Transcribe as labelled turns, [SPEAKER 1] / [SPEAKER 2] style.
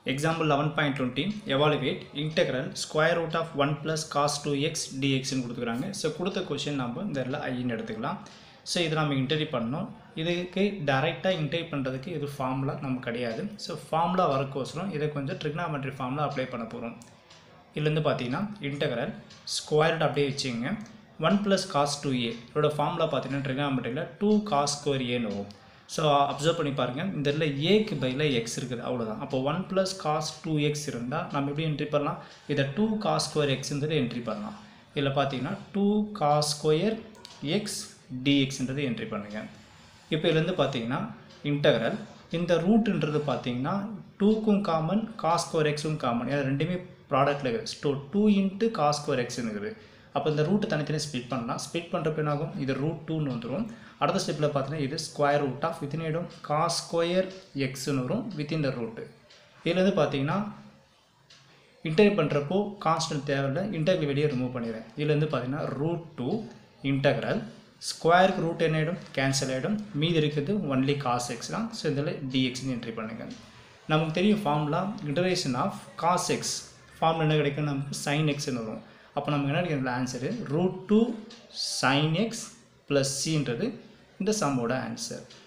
[SPEAKER 1] example eleven point twenty evaluate integral square root of one plus cos two x டிஎக்ஸ்னு கொடுத்துக்கிறாங்க so கொடுத்த question நம்ம இந்த இடத்துல ஐன்னு எடுத்துக்கலாம் ஸோ இதை நம்ம இன்டர்வியூ பண்ணோம் இதுக்கு டைரெக்டாக இன்டர்வியூ பண்ணுறதுக்கு இது ஃபார்முலா நம்ம கிடையாது ஸோ ஃபார்முலா வரக்கோசரம் இதை கொஞ்சம் ட்ரிக்னாமெட்ரி ஃபார்முலா அப்ளை பண்ண போகிறோம் இதுலேருந்து பார்த்தீங்கன்னா இன்டெக்ரல் ஸ்கொயர்ட் அப்படியே வச்சுங்க ஒன் ப்ளஸ் காஸ் டூ ஏ இதோட ஃபார்முலா பார்த்தீங்கன்னா ட்ரிக்னாமெட்ரியில் டூ காஸ் ஸ்கொயர் ஏன்னு வரும் ஸோ அப்சர்வ் பண்ணி பாருங்கள் இந்த இடத்துல ஏக்கு பதிலாக எக்ஸ் இருக்குது அவ்வளோதான் அப்போ one plus cos two x இருந்தால் நம்ம எப்படி என்ட்ரி பண்ணலாம் இதை டூ காஸ் ஸ்கொயர் எக்ஸ்ன்றது என்ட்ரி பண்ணலாம் இதில் பார்த்தீங்கன்னா டூ காஸ் ஸ்கொயர் எக்ஸ் டிஎக்ஸ்ன்றது என்ட்ரி பண்ணுங்கள் இப்போ இதுலேருந்து பார்த்தீங்கன்னா இன்டகரல் இந்த ரூட்ன்றது பார்த்தீங்கன்னா டூக்கும் காமன் காஸ் ஸ்கொயர் எக்ஸும் காமன் அது ரெண்டுமே ப்ராடக்ட்டில் இருக்குது ஸ்டோ டூ இன்ட்டு காஸ் ஸ்கொயர் எக்ஸ்னு இருக்குது அப்போ இந்த ரூட்டு தனித்தனி ஸ்ப்ளிட் பண்ணலாம் ஸ்ப்ளிட் பண்ணுறப்ப என்ன ஆகும் இது ரூட் டூன்னு வந்துடும் அடுத்த ஸ்டெப்பில் பார்த்தீங்கன்னா இது ஸ்கொயர் ரூட் ஆஃப் வித்தினிடம் காஸ் ஸ்கொயர் எக்ஸ்னு வரும் வித்தின் த ரூட்டு இதுலேருந்து பார்த்தீங்கன்னா இன்டர்வியூ பண்ணுறப்போ கான்ஸ்டன்ட் தேவையில்லை இன்டர்வியூ வெளியே ரிமூவ் பண்ணிடுறேன் இதுலேருந்து பார்த்தீங்கன்னா ரூட் டூ இன்டகரல் ஸ்கொயருக்கு ரூட் என்ன ஆகிடும் கேன்சல் ஆகிடும் மீதி இருக்கிறது ஒன்லி காஸ் எக்ஸ் தான் ஸோ இதில் டிஎக்ஸ்னு என்ட்ரி பண்ணுங்கள் நமக்கு தெரியும் formula integration of cos x formula என்ன கிடைக்கும் நமக்கு சைன் எக்ஸ்னு வரும் அப்போ நமக்கு என்ன கிடைக்கிற answer root two sine x plus சின்றது இந்த சம்மோட ஆன்சர்